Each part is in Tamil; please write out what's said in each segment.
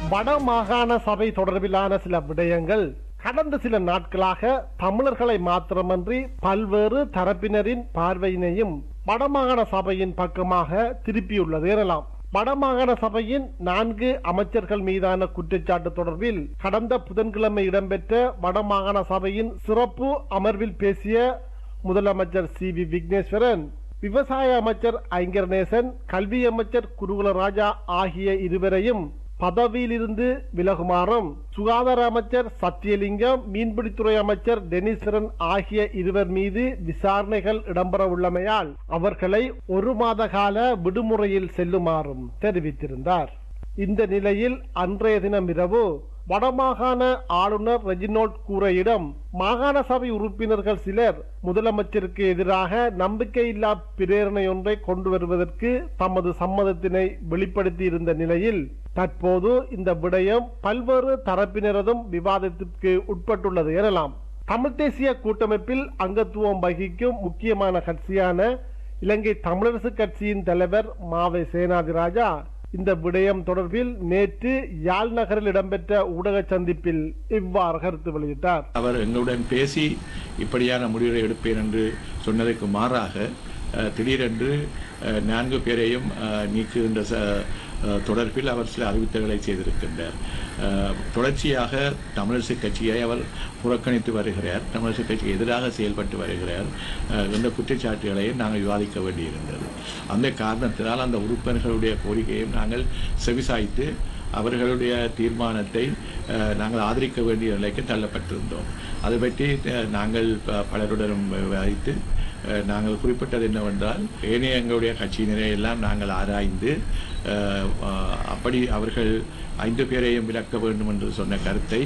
வட மாகாண சபை தொடர்பிலான சில விடயங்கள் கடந்த சில நாட்களாக தமிழர்களை மாத்திரமன்றி பல்வேறு தரப்பினரின் பார்வையினையும் வடமாகாண சபையின் பக்கமாக திருப்பியுள்ளது எனலாம் வடமாகாண சபையின் நான்கு அமைச்சர்கள் மீதான குற்றச்சாட்டு தொடர்பில் கடந்த புதன்கிழமை இடம்பெற்ற வடமாகாண சபையின் சிறப்பு அமர்வில் பேசிய முதலமைச்சர் சி வி விக்னேஸ்வரன் விவசாய அமைச்சர் ஐங்கரநேசன் கல்வி அமைச்சர் குருகுல ராஜா ஆகிய இருவரையும் பதவியிலிருந்து விலகுமாறும் சுகாதார அமைச்சர் சத்தியலிங்கம் மீன்பிடித்துறை அமைச்சர் டெனிஸ்வரன் ஆகிய இருவர் மீது விசாரணைகள் இடம்பெற உள்ளமையால் அவர்களை ஒரு மாத கால விடுமுறையில் செல்லுமாறும் தெரிவித்திருந்தார் இந்த நிலையில் அன்றைய தினம் இரவு வடமாகாண ஆளுநர் ரெஜினோல்ட் கூரையிடம் மாகாண சபை உறுப்பினர்கள் சிலர் முதலமைச்சருக்கு எதிராக நம்பிக்கையில்லா பிரேரணை ஒன்றை கொண்டு வருவதற்கு தமது சம்மதத்தினை வெளிப்படுத்தி இருந்த நிலையில் தற்போது இந்த விடயம் பல்வேறு தரப்பினரதும் விவாதத்திற்கு உட்பட்டுள்ளது எனலாம் தமிழ் தேசிய கூட்டமைப்பில் அங்கத்துவம் வகிக்கும் முக்கியமான கட்சியான இலங்கை தமிழரசு கட்சியின் தலைவர் மாவை சேனாதிராஜா இந்த விடயம் தொடர்பில் நேற்று யாழ் நகரில் இடம்பெற்ற ஊடக சந்திப்பில் இவ்வாறு கருத்து வெளியிட்டார் அவர் எங்களுடன் பேசி இப்படியான முடிவுகளை எடுப்பேன் என்று சொன்னதற்கு மாறாக அஹ், திடீரென்று அஹ், நான்கு பேரையும் அஹ், நீக்குகின்ற ச- அஹ், தொடர்பில் அவர் சில அறிவித்தல்களை செய்திருக்கின்றார் அஹ், தொடர்ச்சியாக தமிழரசு கட்சியை அவர் புறக்கணித்து வருகிறார் தமிழரசு கட்சிக்கு எதிராக செயல்பட்டு வருகிறார் அஹ், என்ற குற்றச்சாட்டுகளையும் நாங்கள் விவாதிக்க வேண்டியிருந்தது அந்த காரணத்தினால் அந்த உறுப்பினர்களுடைய கோரிக்கையும் நாங்கள் செவிசாய்த்து அவர்களுடைய தீர்மானத்தை அஹ், நாங்கள் ஆதரிக்க வேண்டிய நிலைக்கு தள்ளப்பட்டிருந்தோம் அதை பற்றி அஹ், நாங்கள் ப- பலருடனும் விவாதித்து அஹ், நாங்கள் குறிப்பிட்டது என்னவென்றால் ஏனைய எங்களுடைய கட்சியினரை எல்லாம் நாங்கள் ஆராய்ந்து அஹ், அஹ், அப்படி அவர்கள் ஐந்து பேரையும் விலக்க வேண்டும் என்று சொன்ன கருத்தை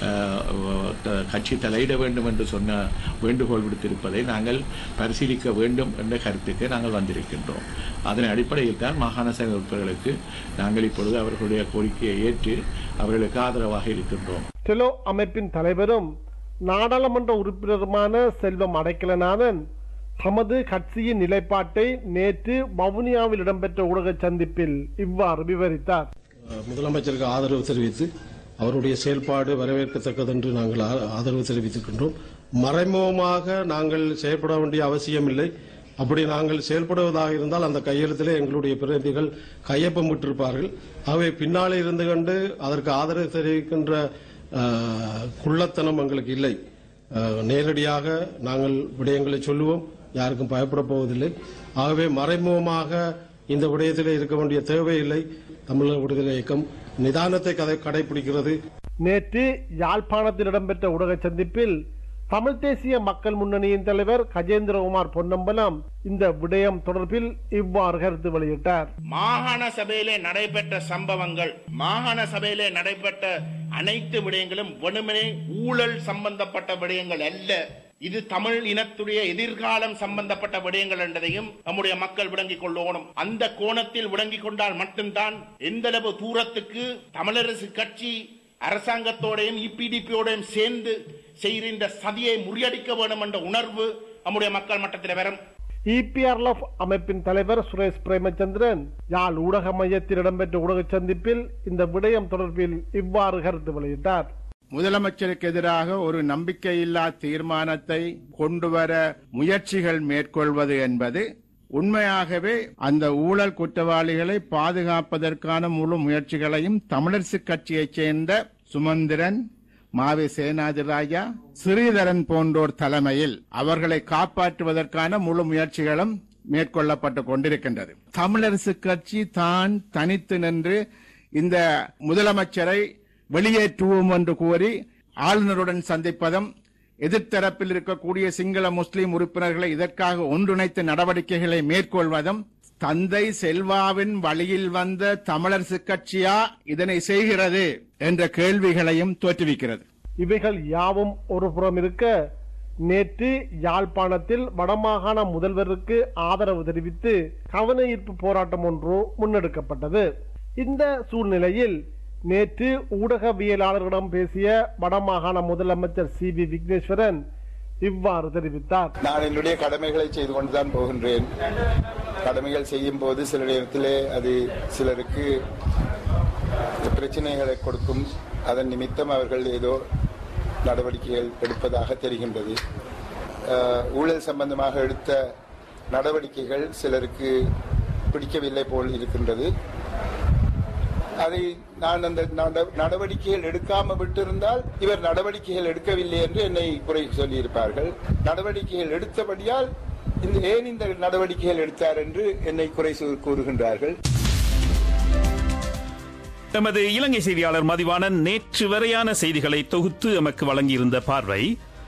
அஹ், த- கட்சி தலையிட வேண்டும் என்று சொன்ன வேண்டுகோள் விடுத்திருப்பதை நாங்கள் பரிசீலிக்க வேண்டும் என்ற கருத்துக்கு நாங்கள் வந்திருக்கின்றோம் அதன் அடிப்படையில் தான் மாகாண சபை உறுப்பினர்களுக்கு நாங்கள் இப்பொழுது அவர்களுடைய கோரிக்கையை ஏற்று அவர்களுக்கு ஆதரவாக இருக்கின்றோம் டெலோ அமைப்பின் தலைவரும் நாடாளுமன்ற உறுப்பினருமான செல்வம் அடைக்கலநாதன் தமது கட்சியின் நிலைப்பாட்டை நேற்று வவுனியாவில் இடம்பெற்ற ஊடக சந்திப்பில் இவ்வாறு விவரித்தார் முதலமைச்சருக்கு ஆதரவு தெரிவித்து அவருடைய செயல்பாடு வரவேற்கத்தக்கது என்று நாங்கள் ஆ- ஆதரவு தெரிவித்திருக்கின்றோம் மறைமுகமாக நாங்கள் செயல்பட வேண்டிய அவசியமில்லை அப்படி நாங்கள் செயல்படுவதாக இருந்தால் அந்த கையெழுத்திலே எங்களுடைய பிரதிநிதிகள் கையொப்பம் விட்டிருப்பார்கள் ஆகவே பின்னாலே இருந்து கொண்டு அதற்கு ஆதரவு தெரிவிக்கின்ற ஆ, குள்ளத்தனம் எங்களுக்கு இல்லை ஆ, நேரடியாக நாங்கள் விடயங்களை சொல்லுவோம் யாருக்கும் பயப்பட போவதில்லை ஆகவே மறைமுகமாக இந்த விடயத்திலே இருக்க வேண்டிய தேவையில்லை தமிழர் விடுதலை இயக்கம் நிதானத்தை கதை கடைபிடிக்கிறது நேற்று யாழ்ப்பாணத்தில் இடம்பெற்ற ஊடக சந்திப்பில் தமிழ் தேசிய மக்கள் முன்னணியின் தலைவர் கஜேந்திரகுமார் பொன்னம்பலம் இந்த விடயம் தொடர்பில் இவ்வாறு கருத்து வெளியிட்டார் மாகாண சபையிலே நடைபெற்ற சம்பவங்கள் மாகாண சபையிலே நடைபெற்ற அனைத்து விடயங்களும் வெறுமனே ஊழல் சம்பந்தப்பட்ட விடயங்கள் அல்ல இது தமிழ் இனத்துடைய எதிர்காலம் சம்பந்தப்பட்ட விடயங்கள் என்பதையும் நம்முடைய மக்கள் விளங்கிக் கொள்ளணும் அந்த கோணத்தில் விளங்கிக் கொண்டால் மட்டும்தான் எந்தளவு தூரத்துக்கு தமிழரசு கட்சி அரசாங்கத்தோடையும் இபிடிபியோடையும் சேர்ந்து செய்கின்ற சதியை முறியடிக்க வேண்டும் என்ற உணர்வு நம்முடைய மக்கள் மட்டத்தில் வரும் இபிஆர்எஃப் அமைப்பின் தலைவர் சுரேஷ் பிரேமச்சந்திரன் யாழ் ஊடக மையத்தில் இடம்பெற்ற ஊடக சந்திப்பில் இந்த விடயம் தொடர்பில் இவ்வாறு கருத்து வெளியிட்டார் முதலமைச்சருக்கு எதிராக ஒரு நம்பிக்கையில்லா தீர்மானத்தை கொண்டுவர முயற்சிகள் மேற்கொள்வது என்பது உண்மையாகவே அந்த ஊழல் குற்றவாளிகளை பாதுகாப்பதற்கான முழு முயற்சிகளையும் தமிழரசு கட்சியைச் சேர்ந்த சுமந்திரன் மாவி சேனாதிராஜா ஸ்ரீதரன் போன்றோர் தலைமையில் அவர்களை காப்பாற்றுவதற்கான முழு முயற்சிகளும் மேற்கொள்ளப்பட்டு கொண்டிருக்கின்றது தமிழரசு கட்சி தான் தனித்து நின்று இந்த முதலமைச்சரை வெளியேற்றுவோம் என்று கூறி ஆளுநருடன் சந்திப்பதும் எதிர்த்தரப்பில் இருக்கக்கூடிய சிங்கள முஸ்லிம் உறுப்பினர்களை இதற்காக ஒன்றிணைத்து நடவடிக்கைகளை மேற்கொள்வதும் தந்தை செல்வாவின் வழியில் வந்த தமிழரசு கட்சியா இதனை செய்கிறது என்ற கேள்விகளையும் தோற்றுவிக்கிறது இவைகள் யாவும் ஒரு புறம் இருக்க நேற்று யாழ்ப்பாணத்தில் வடமாகாண முதல்வருக்கு ஆதரவு தெரிவித்து கவன ஈர்ப்பு போராட்டம் ஒன்று முன்னெடுக்கப்பட்டது இந்த சூழ்நிலையில் நேற்று ஊடகவியலாளர்களிடம் பேசிய வடமாகாண முதலமைச்சர் சி வி விக்னேஸ்வரன் இவ்வாறு தெரிவித்தார் நான் என்னுடைய கடமைகளை செய்து கொண்டுதான் போகின்றேன் கடமைகள் செய்யும் போது சில நேரத்திலே அது சிலருக்கு பிரச்சனைகளை கொடுக்கும் அதன் நிமித்தம் அவர்கள் ஏதோ நடவடிக்கைகள் எடுப்பதாக தெரிகின்றது அஹ், ஊழல் சம்பந்தமாக எடுத்த நடவடிக்கைகள் சிலருக்கு பிடிக்கவில்லை போல் இருக்கின்றது அதை நான் அந்த நட- நடவடிக்கைகள் எடுக்காம விட்டிருந்தால் இவர் நடவடிக்கைகள் எடுக்கவில்லை என்று என்னை குறை சொல்லியிருப்பார்கள் நடவடிக்கைகள் எடுத்தபடியால் இந்த ஏன் இந்த நடவடிக்கைகள் எடுத்தார் என்று என்னை குறை சொ- கூறுகின்றார்கள் எமது இலங்கை செய்தியாளர் மதிவாணன் நேற்று வரையான செய்திகளை தொகுத்து எமக்கு வழங்கியிருந்த பார்வை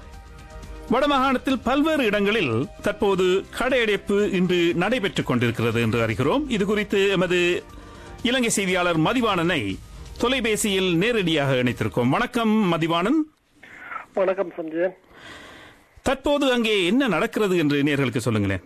வடமாகாணத்தில் பல்வேறு இடங்களில் தற்போது கடையடைப்பு இன்று நடைபெற்றுக் கொண்டிருக்கிறது என்று அறிகிறோம் இது குறித்து எமது இலங்கை செய்தியாளர் மதிவாணனை தொலைபேசியில் நேரடியாக இணைத்திருக்கோம் வணக்கம் மதிவாணன் வணக்கம் சஞ்சயன் தற்போது அங்கே என்ன நடக்கிறது என்று நேர்களுக்கு சொல்லுங்களேன்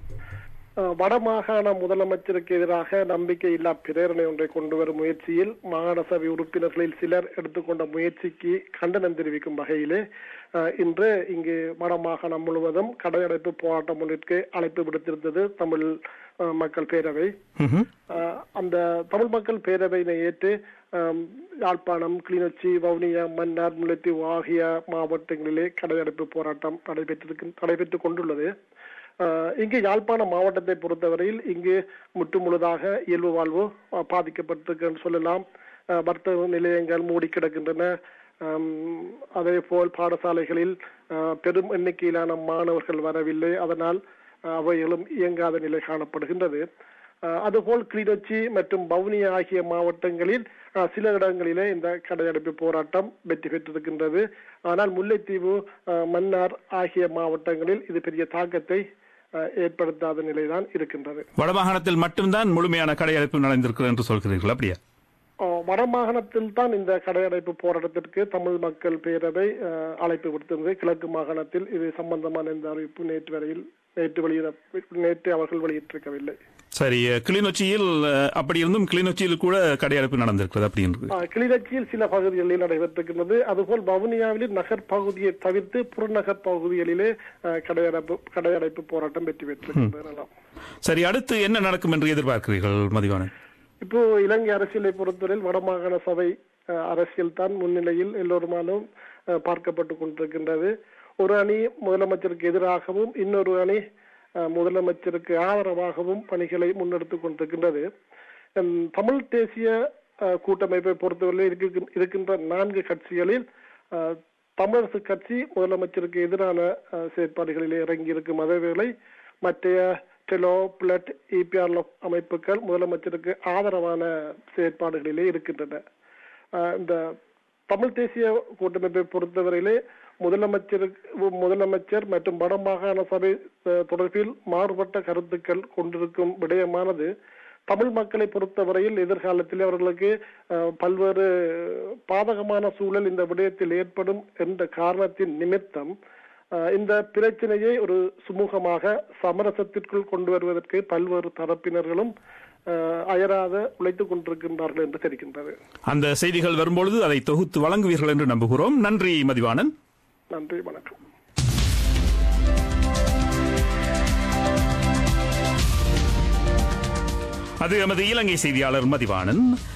அஹ், வடமாகாண முதலமைச்சருக்கு எதிராக நம்பிக்கையில்லா பிரேரணை ஒன்றை கொண்டு வரும் முயற்சியில் மாகாண சபை உறுப்பினர்களில் சிலர் எடுத்துக்கொண்ட முயற்சிக்கு கண்டனம் தெரிவிக்கும் வகையிலே அஹ், இன்று இங்கு வடமாகாணம் முழுவதும் கடையடைப்பு போராட்டம் ஒன்றிற்கு அழைப்பு விடுத்திருந்தது தமிழ் அஹ், மக்கள் பேரவை ம்ஹும். அஹ், அந்த தமிழ் மக்கள் பேரவையினை ஏற்று அஹ், யாழ்ப்பாணம் கிளிநொச்சி வவுனியா மன்னார் முல்லைத்தீவு ஆகிய மாவட்டங்களிலே கடையடைப்பு போராட்டம் நடைபெற்றிருக்கு நடைபெற்றுக் கொண்டுள்ளது அஹ், இங்கு யாழ்ப்பாணம் மாவட்டத்தை பொறுத்தவரையில் இங்கு முற்று முழுதாக இயல்பு வாழ்வு அஹ், பாதிக்கப்பட்டிருக்கு சொல்லலாம் அஹ், வர்த்தக நிலையங்கள் மூடி கிடக்கின்றன அம், அதே போல் பாடசாலைகளில் அஹ், பெரும் எண்ணிக்கையிலான மாணவர்கள் வரவில்லை அதனால் அஹ், அவைகளும் இயங்காத நிலை காணப்படுகின்றது அஹ், அதுபோல் கிளிநொச்சி மற்றும் பவுனியா ஆகிய மாவட்டங்களில் அஹ், சில இடங்களிலே இந்த கடையடைப்பு போராட்டம் வெற்றி பெற்றிருக்கின்றது ஆனால் முல்லைத்தீவு அஹ், மன்னார் ஆகிய மாவட்டங்களில் இது பெரிய தாக்கத்தை அஹ், ஏற்படுத்தாத நிலைதான் இருக்கின்றது வடமாகாணத்தில் மட்டும்தான் முழுமையான கடையடைப்பு நடந்திருக்கிறது என்று சொல்கிறீர்கள் அப்படியா அஹ், வடமாகாணத்தில் தான் இந்த கடையடைப்பு போராட்டத்திற்கு தமிழ் மக்கள் பேரவை அஹ், அழைப்பு விடுத்திருந்தது கிழக்கு மாகாணத்தில் இது சம்பந்தமான இந்த அறிவிப்பு நேற்று வரையில் நேற்று வெளியிட நேற்று அவர்கள் வெளியிட்டிருக்கவில்லை சரி கிளிநொச்சியில் அஹ், அப்படி இருந்தும் கிளிநொச்சியில் கூட கடையடைப்பு நடந்திருக்கிறது அப்படின்னு ஆஹ் கிளிநொச்சியில் சில பகுதிகளில் நடைபெற்றிருக்கின்றது அதுபோல் வவுனியாவில் நகர் பகுதியை தவிர்த்து புறநகர் பகுதிகளிலே ஆஹ் கடையடைப்பு கடையடைப்பு போராட்டம் வெற்றி பெற்றிருக்கின்றது எல்லாம். சரி அடுத்து என்ன நடக்கும் என்று எதிர்பார்க்கிறீர்கள் மதிவாணன் இப்போ இலங்கை அரசியலை பொறுத்தவரையில் வடமாகாண சபை ஆஹ் அரசியல் தான் முன்னிலையில் எல்லோருமாலும் ஆஹ் பார்க்கப்பட்டு கொண்டிருக்கின்றது ஒரு அணி முதலமைச்சருக்கு எதிராகவும் இன்னொரு அணி ஆஹ் முதலமைச்சருக்கு ஆதரவாகவும் பணிகளை முன்னெடுத்துக் கொண்டிருக்கின்றது ஹம், தமிழ் தேசிய ஆஹ் கூட்டமைப்பை பொறுத்தவரை இருக்கின்ற- இருக்கின்ற நான்கு கட்சிகளில் ஆஹ், தமிழரசு கட்சி முதலமைச்சருக்கு எதிரான ஆஹ், செயற்பாடுகளில் இறங்கியிருக்கும் அதேவேளை மற்றைய டெலோ பிளட் இபிஆர்எல் அமைப்புகள் முதலமைச்சருக்கு ஆதரவான செயற்பாடுகளிலே இருக்கின்றன ஆஹ், இந்த தமிழ் தேசிய கூட்டமைப்பை பொறுத்தவரையிலே முதலமைச்சருக்கு முதலமைச்சர் மற்றும் வடமாகாண சபை அஹ், தொடர்பில் மாறுபட்ட கருத்துக்கள் கொண்டிருக்கும் விடயமானது தமிழ் மக்களை பொறுத்தவரையில் எதிர்காலத்தில் அவர்களுக்கு அஹ், பல்வேறு பாதகமான சூழல் இந்த விடயத்தில் ஏற்படும் என்ற காரணத்தின் நிமித்தம் அஹ், இந்த பிரச்சனையை ஒரு சுமூகமாக சமரசத்திற்குள் கொண்டு வருவதற்கு பல்வேறு தரப்பினர்களும் அஹ், அயராத உழைத்துக் கொண்டிருக்கின்றார்கள் என்று தெரிகின்றது அந்த செய்திகள் வரும்பொழுது அதை தொகுத்து வழங்குவீர்கள் என்று நம்புகிறோம் நன்றி மதிவாணன் நன்றி வணக்கம் அது எமது இலங்கை செய்தியாளர் மதிவாணன்